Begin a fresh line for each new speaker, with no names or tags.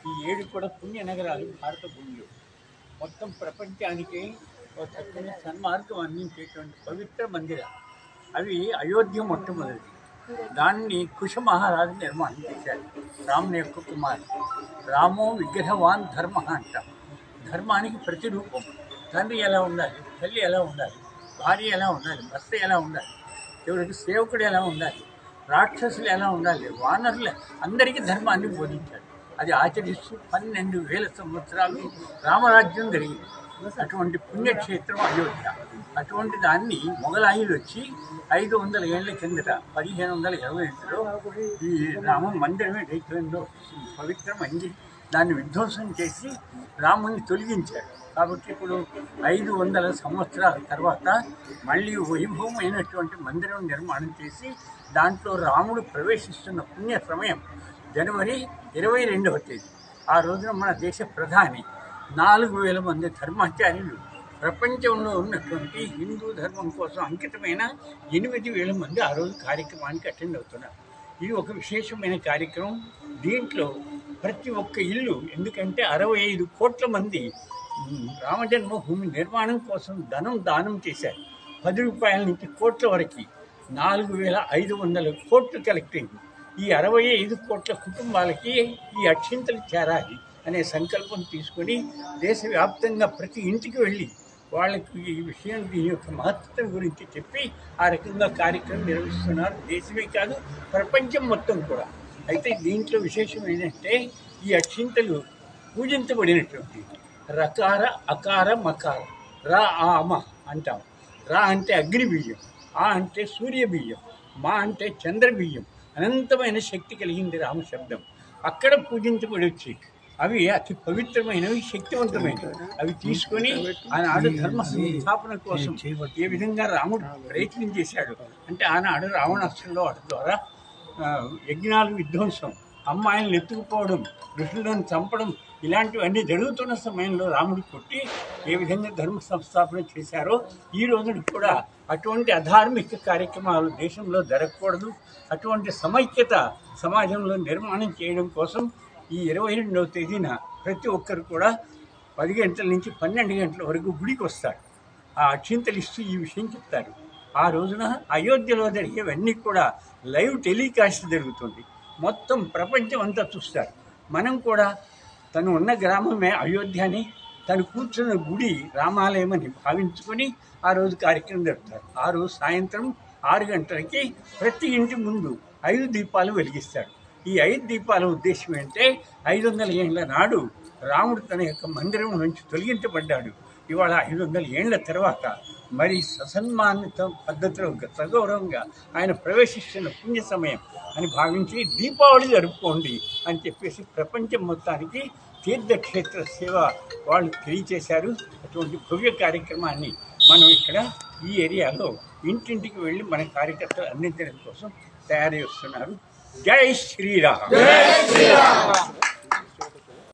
ఈ ఏడు కూడా పుణ్య నగరాలు భారత భూమిలో మొత్తం ప్రపంచానికి ఒక చక్కని సన్మార్గం అందించేటువంటి పవిత్ర మందిరాలు అవి అయోధ్య మొట్టమొదటి దాన్ని కుశ మహారాజు నిర్మాణం చేశారు రాముని యొక్క కుమారుడు రామో విగ్రహవాన్ ధర్మ అంటాం ధర్మానికి ప్రతిరూపం తండ్రి ఎలా ఉండాలి తల్లి ఎలా ఉండాలి భార్య ఎలా ఉండాలి భర్త ఎలా ఉండాలి ఎవరికి సేవకుడు ఎలా ఉండాలి రాక్షసులు ఎలా ఉండాలి వానరులు అందరికీ ధర్మాన్ని బోధించాడు అది ఆచరిస్తూ పన్నెండు వేల సంవత్సరాలు రామరాజ్యం జరిగింది అటువంటి పుణ్యక్షేత్రం అయోధ్య అటువంటి దాన్ని మొఘలాయులు వచ్చి ఐదు వందల ఏళ్ల కిందట పదిహేను వందల ఇరవై ఎనిమిదిలో ఈ రామ మందిరం ఏదైతుందో పవిత్రమైంది దాన్ని విధ్వంసం చేసి రాముని తొలగించారు కాబట్టి ఇప్పుడు ఐదు వందల సంవత్సరాల తర్వాత మళ్ళీ వైభవమైనటువంటి మందిరం నిర్మాణం చేసి దాంట్లో రాముడు ప్రవేశిస్తున్న పుణ్య సమయం జనవరి ఇరవై రెండవ తేదీ ఆ రోజున మన దేశ ప్రధాని నాలుగు వేల మంది ధర్మాచార్యులు ప్రపంచంలో ఉన్నటువంటి హిందూ ధర్మం కోసం అంకితమైన ఎనిమిది వేల మంది ఆ రోజు కార్యక్రమానికి అటెండ్ అవుతున్నారు ఇది ఒక విశేషమైన కార్యక్రమం దీంట్లో ప్రతి ఒక్క ఇల్లు ఎందుకంటే అరవై ఐదు కోట్ల మంది ఉమ్, రామజన్మభూమి నిర్మాణం కోసం ధనం దానం చేశారు పది రూపాయల నుంచి కోట్ల వరకు నాలుగు వేల ఐదు వందల కోట్లు కలెక్ట్ అయింది ఈ అరవై ఐదు కోట్ల కుటుంబాలకి ఈ అక్షింతలు చేరాలి అనే సంకల్పం తీసుకొని దేశవ్యాప్తంగా ప్రతి ఇంటికి వెళ్ళి వాళ్ళకి ఈ విషయం దీని యొక్క మహత్వం గురించి చెప్పి ఆ రకంగా కార్యక్రమం నిర్వహిస్తున్నారు దేశమే కాదు ప్రపంచం మొత్తం కూడా అయితే దీంట్లో విశేషం ఏంటంటే ఈ అక్షింతలు పూజించబడినటువంటి రకార అకార మకార రా ఆ అమ అంటాం రా అంటే అగ్ని బియ్యం ఆ అంటే సూర్య బియ్యం మా అంటే చంద్ర బియ్యం అనంతమైన శక్తి కలిగింది రామ శబ్దం అక్కడ పూజించబడి వచ్చి అవి అతి పవిత్రమైనవి శక్తివంతమైనవి అవి తీసుకొని ఆనాడు ధర్మ సంస్థాపన కోసం ఏ విధంగా రాముడు ప్రయత్నం చేశాడు అంటే ఆనాడు రావణాస్త్రంలో వాటి ద్వారా ఆ, యజ్ఞాలు విధ్వంసం అమ్మాయిలను ఎత్తుకుపోవడం ఋషులను చంపడం ఇలాంటివన్నీ జరుగుతున్న సమయంలో రాముడు కొట్టి ఏ విధంగా ధర్మ సంస్థాపన చేశారో ఈ రోజున కూడా అటువంటి అధార్మిక కార్యక్రమాలు దేశంలో జరగకూడదు అటువంటి సమైక్యత సమాజంలో నిర్మాణం చేయడం కోసం ఈ ఇరవై రెండవ తేదీన ప్రతి ఒక్కరు కూడా పది గంటల నుంచి పన్నెండు గంటల వరకు గుడికి వస్తారు ఆ అక్షింతలు ఇస్తూ ఈ విషయం చెప్తారు ఆ రోజున అయోధ్యలో జరిగేవన్నీ కూడా లైవ్ టెలికాస్ట్ జరుగుతుంది మొత్తం ప్రపంచం అంతా చూస్తారు మనం కూడా తను ఉన్న గ్రామమే అయోధ్య అని తను కూర్చున్న గుడి రామాలయమని భావించుకొని ఆ రోజు కార్యక్రమం జరుపుతారు ఆ రోజు సాయంత్రం ఆరు గంటలకి ప్రతి ఇంటి ముందు ఐదు దీపాలు వెలిగిస్తాడు ఈ ఐదు దీపాల ఉద్దేశం ఏంటంటే ఐదు వందల ఏళ్ళ నాడు రాముడు తన యొక్క మందిరం నుంచి తొలగించబడ్డాడు ఇవాళ ఐదు వందల ఏళ్ల తర్వాత మరి ససన్మానిత పద్ధతిలో సగౌరవంగా ఆయన ప్రవేశిస్తున్న పుణ్య సమయం అని భావించి దీపావళి జరుపుకోండి అని చెప్పేసి ప్రపంచం మొత్తానికి తీర్థక్షేత్ర సేవ వాళ్ళు తెలియచేశారు అటువంటి భవ్య కార్యక్రమాన్ని మనం ఇక్కడ ఈ ఏరియాలో ఇంటింటికి వెళ్ళి మన కార్యకర్తలు అందించడం కోసం తయారు చేస్తున్నారు జై శ్రీరామ్